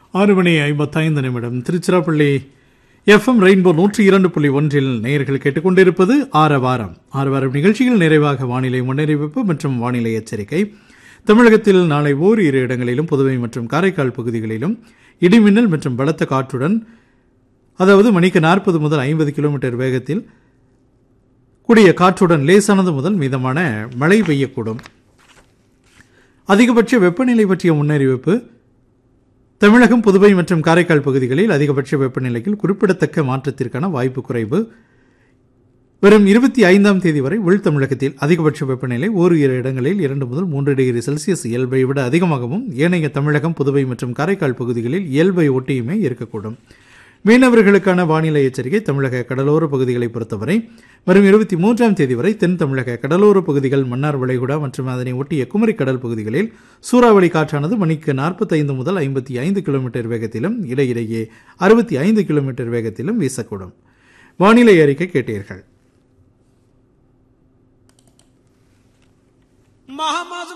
ஆறு மணி ஐம்பத்தைந்து நிமிடம் திருச்சிராப்பள்ளி எஃப்எம் ரெயின்போ நூற்றி இரண்டு புள்ளி ஒன்றில் நேயர்கள் கேட்டுக்கொண்டிருப்பது ஆரவாரம் ஆரவாரம் நிகழ்ச்சியில் நிறைவாக வானிலை முன்னறிவிப்பு மற்றும் வானிலை எச்சரிக்கை தமிழகத்தில் நாளை ஓரிரு இடங்களிலும் புதுவை மற்றும் காரைக்கால் பகுதிகளிலும் இடிமின்னல் மற்றும் பலத்த காற்றுடன் அதாவது மணிக்கு நாற்பது முதல் ஐம்பது கிலோமீட்டர் வேகத்தில் கூடிய காற்றுடன் லேசானது முதல் மிதமான மழை பெய்யக்கூடும் அதிகபட்ச வெப்பநிலை பற்றிய முன்னறிவிப்பு தமிழகம் புதுவை மற்றும் காரைக்கால் பகுதிகளில் அதிகபட்ச வெப்பநிலையில் குறிப்பிடத்தக்க மாற்றத்திற்கான வாய்ப்பு குறைவு வரும் இருபத்தி ஐந்தாம் தேதி வரை உள் தமிழகத்தில் அதிகபட்ச வெப்பநிலை ஓரு இரு இடங்களில் இரண்டு முதல் மூன்று டிகிரி செல்சியஸ் இயல்பை விட அதிகமாகவும் ஏனைய தமிழகம் புதுவை மற்றும் காரைக்கால் பகுதிகளில் இயல்பை ஒட்டியுமே இருக்கக்கூடும் மீனவர்களுக்கான வானிலை எச்சரிக்கை தமிழக கடலோர பகுதிகளை பொறுத்தவரை வரும் இருபத்தி மூன்றாம் தேதி வரை தென் தமிழக கடலோர பகுதிகள் மன்னார் வளைகுடா மற்றும் அதனை ஒட்டிய குமரி கடல் பகுதிகளில் சூறாவளி காற்றானது மணிக்கு நாற்பத்தைந்து முதல் ஐம்பத்தி ஐந்து கிலோமீட்டர் வேகத்திலும் இடையிடையே அறுபத்தி ஐந்து கிலோமீட்டர் வேகத்திலும் வீசக்கூடும் வானிலை அறிக்கை கேட்டீர்கள் மகமாசம்